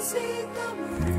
IBC Tamil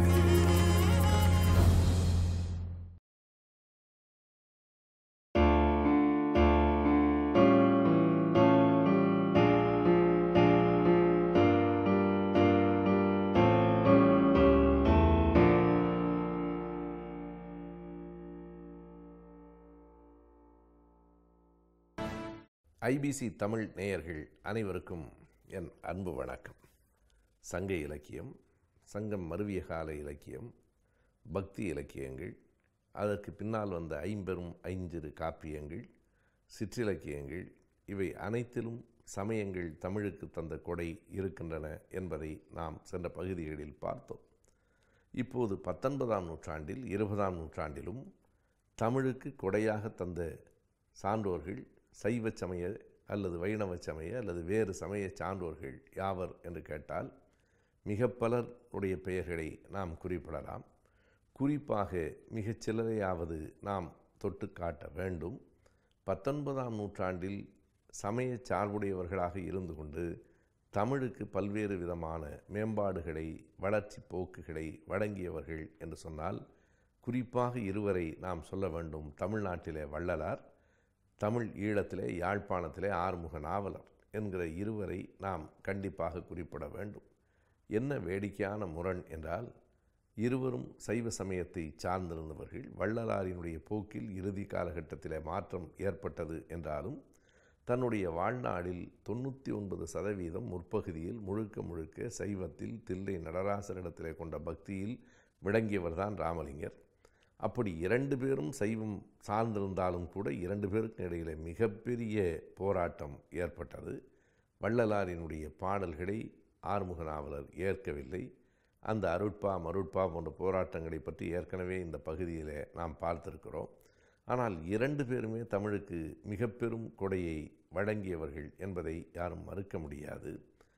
IBC Tamil நேயர்கள் அனைவருக்கும் என் அன்பு வணக்கம் சங்க இலக்கியம் சங்கம் மருவிய கால இலக்கியம் பக்தி இலக்கியங்கள் அதற்கு பின்னால் வந்த ஐம்பெரும் ஐஞ்சிறு காப்பியங்கள் சிற்றிலக்கியங்கள் இவை அனைத்திலும் சமயங்கள் தமிழுக்கு தந்த கொடை இருக்கின்றன என்பதை நாம் சென்ற பகுதிகளில் பார்த்தோம் இப்போது பத்தொன்பதாம் நூற்றாண்டில் இருபதாம் நூற்றாண்டிலும் தமிழுக்கு கொடையாக தந்த சான்றோர்கள் சைவ சமய அல்லது வைணவ சமய அல்லது வேறு சமய சான்றோர்கள் யாவர் என்று கேட்டால் மிக பலர் உடைய பெயர்களை நாம் குறிப்பிடலாம் குறிப்பாக மிகச் சிலரையாவது நாம் தொட்டு காட்ட வேண்டும் பத்தொன்பதாம் நூற்றாண்டில் சமய சார்புடையவர்களாக இருந்து கொண்டு தமிழுக்கு பல்வேறு விதமான மேம்பாடுகளை வளர்ச்சி போக்குகளை வழங்கியவர்கள் என்று சொன்னால் குறிப்பாக இருவரை நாம் சொல்ல வேண்டும் தமிழ்நாட்டிலே வள்ளலார் தமிழ் ஈழத்திலே யாழ்ப்பாணத்திலே ஆறுமுக நாவலர் என்கிற இருவரை நாம் கண்டிப்பாக குறிப்பிட வேண்டும் என்ன வேடிக்கையான முரண் என்றால் இருவரும் சைவ சமயத்தை சார்ந்திருந்தவர்கள் வள்ளலாரினுடைய போக்கில் இறுதி காலகட்டத்திலே மாற்றம் ஏற்பட்டது என்றாலும் தன்னுடைய வாழ்நாளில் தொண்ணூற்றி ஒன்பது சதவீதம் முற்பகுதியில் முழுக்க முழுக்க சைவத்தில் தில்லை நடராசரிடத்திலே கொண்ட பக்தியில் விளங்கியவர்தான் ராமலிங்கர் அப்படி இரண்டு பேரும் சைவம் சார்ந்திருந்தாலும் கூட இரண்டு பேருக்கு இடையிலே மிகப்பெரிய போராட்டம் ஏற்பட்டது வள்ளலாரினுடைய பாடல்களை ஆறுமுக நாவலர் ஏற்கவில்லை அந்த அருட்பா மருட்பா போன்ற போராட்டங்களை பற்றி ஏற்கனவே இந்த பகுதியில் நாம் பார்த்திருக்கிறோம் ஆனால் இரண்டு பேருமே தமிழுக்கு மிக பெரும் கொடையை வழங்கியவர்கள் என்பதை யாரும் மறுக்க முடியாது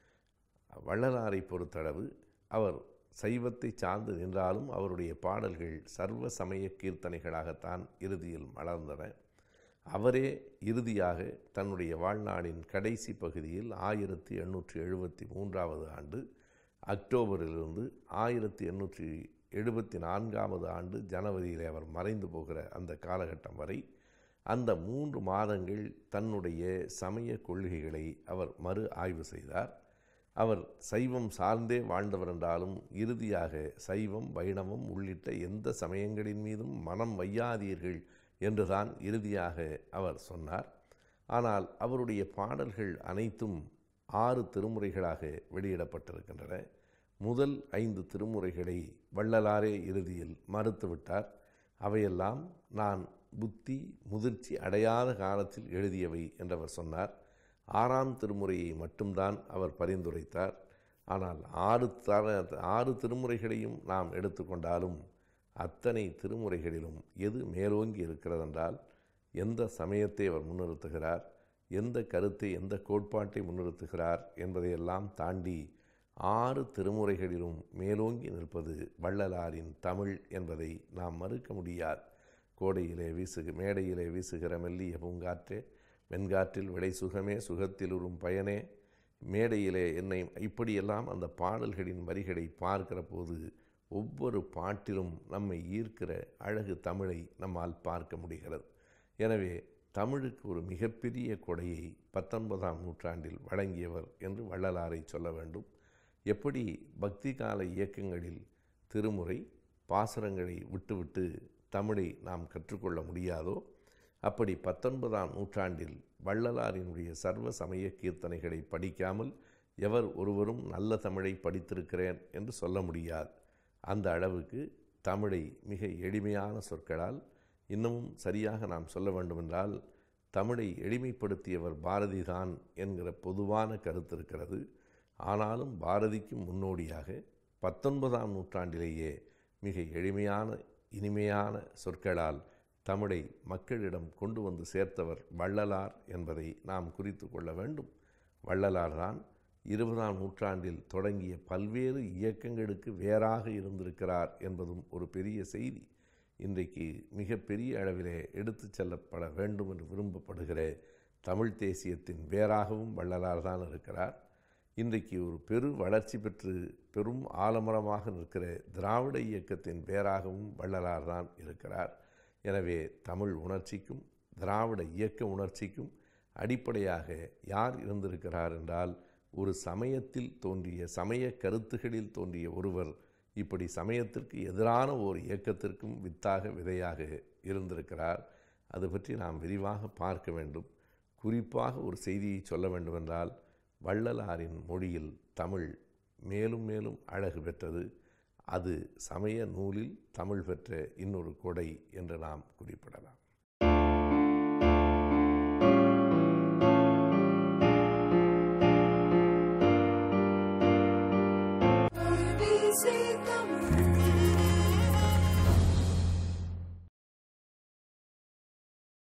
வள்ளலாரை பொறுத்தளவு அவர் சைவத்தை சார்ந்து நின்றாலும் அவருடைய பாடல்கள் சர்வ சமய கீர்த்தனைகளாகத்தான் இறுதியில் மலர்ந்தன அவரே இறுதியாக தன்னுடைய வாழ்நாளின் கடைசி பகுதியில் ஆயிரத்தி எண்ணூற்றி எழுபத்தி மூன்றாவது ஆண்டு அக்டோபரிலிருந்து ஆயிரத்தி எண்ணூற்றி எழுபத்தி நான்காவது ஆண்டு ஜனவரியில் அவர் மறைந்து போகிற அந்த காலகட்டம் வரை அந்த மூன்று மாதங்கள் தன்னுடைய சமய கொள்கைகளை அவர் மறு ஆய்வு செய்தார் அவர் சைவம் சார்ந்தே வாழ்ந்தவர் என்றாலும் இறுதியாக சைவம் வைணவம் உள்ளிட்ட எந்த சமயங்களின் மீதும் மனம் வையாதீர்கள் என்றுதான் இறுதியாக அவர் சொன்னார் ஆனால் அவருடைய பாடல்கள் அனைத்தும் ஆறு திருமுறைகளாக வெளியிடப்பட்டிருக்கின்றன முதல் ஐந்து திருமுறைகளை வள்ளலாரே இறுதியில் மறுத்துவிட்டார் அவையெல்லாம் நான் புத்தி முதிர்ச்சி அடையாத காலத்தில் எழுதியவை என்றவர் சொன்னார் ஆறாம் திருமுறையை மட்டும்தான் அவர் பரிந்துரைத்தார் ஆனால் ஆறு தர ஆறு திருமுறைகளையும் நாம் எடுத்துக்கொண்டாலும் அத்தனை திருமுறைகளிலும் எது மேலோங்கி இருக்கிறதென்றால் எந்த சமயத்தை அவர் முன்னிறுத்துகிறார் எந்த கருத்தை எந்த கோட்பாட்டை முன்னிறுத்துகிறார் என்பதையெல்லாம் தாண்டி ஆறு திருமுறைகளிலும் மேலோங்கி நிற்பது வள்ளலாரின் தமிழ் என்பதை நாம் மறுக்க முடியாது கோடையிலே வீசுக மேடையிலே வீசுகிற மெல்லிய பூங்காற்றே வெண்காற்றில் விடை சுகமே சுகத்தில் உறும் பயனே மேடையிலே என்னை இப்படியெல்லாம் அந்த பாடல்களின் வரிகளை பார்க்கிற போது ஒவ்வொரு பாட்டிலும் நம்மை ஈர்க்கிற அழகு தமிழை நம்மால் பார்க்க முடிகிறது எனவே தமிழுக்கு ஒரு மிகப்பெரிய கொடையை பத்தொன்பதாம் நூற்றாண்டில் வழங்கியவர் என்று வள்ளலாரை சொல்ல வேண்டும் எப்படி பக்தி கால இயக்கங்களில் திருமுறை பாசுரங்களை விட்டுவிட்டு தமிழை நாம் கற்றுக்கொள்ள முடியாதோ அப்படி பத்தொன்பதாம் நூற்றாண்டில் வள்ளலாரினுடைய சர்வ சமய கீர்த்தனைகளை படிக்காமல் எவர் ஒருவரும் நல்ல தமிழை படித்திருக்கிறேன் என்று சொல்ல முடியாது அந்த அளவுக்கு தமிழை மிக எளிமையான சொற்களால் இன்னமும் சரியாக நாம் சொல்ல வேண்டுமென்றால் தமிழை எளிமைப்படுத்தியவர் பாரதிதான் என்கிற பொதுவான கருத்து இருக்கிறது ஆனாலும் பாரதிக்கும் முன்னோடியாக பத்தொன்பதாம் நூற்றாண்டிலேயே மிக எளிமையான இனிமையான சொற்களால் தமிழை மக்களிடம் கொண்டு வந்து சேர்த்தவர் வள்ளலார் என்பதை நாம் குறித்து கொள்ள வேண்டும் வள்ளலார் தான் இருபதாம் நூற்றாண்டில் தொடங்கிய பல்வேறு இயக்கங்களுக்கு வேறாக இருந்திருக்கிறார் என்பதும் ஒரு பெரிய செய்தி இன்றைக்கு மிகப்பெரிய அளவிலே எடுத்துச் செல்லப்பட வேண்டும் என்று விரும்பப்படுகிற தமிழ் தேசியத்தின் வேறாகவும் வள்ளலார் தான் இருக்கிறார் இன்றைக்கு ஒரு பெரு வளர்ச்சி பெற்று பெரும் ஆலமரமாக நிற்கிற திராவிட இயக்கத்தின் பேராகவும் வள்ளலார் தான் இருக்கிறார் எனவே தமிழ் உணர்ச்சிக்கும் திராவிட இயக்க உணர்ச்சிக்கும் அடிப்படையாக யார் இருந்திருக்கிறார் என்றால் ஒரு சமயத்தில் தோன்றிய சமய கருத்துகளில் தோன்றிய ஒருவர் இப்படி சமயத்திற்கு எதிரான ஒரு இயக்கத்திற்கும் வித்தாக விதையாக இருந்திருக்கிறார் அது பற்றி நாம் விரிவாக பார்க்க வேண்டும் குறிப்பாக ஒரு செய்தியை சொல்ல வேண்டுமென்றால் வள்ளலாரின் மொழியில் தமிழ் மேலும் மேலும் அழகு பெற்றது அது சமய நூலில் தமிழ் பெற்ற இன்னொரு கொடை என்று நாம் குறிப்பிடலாம்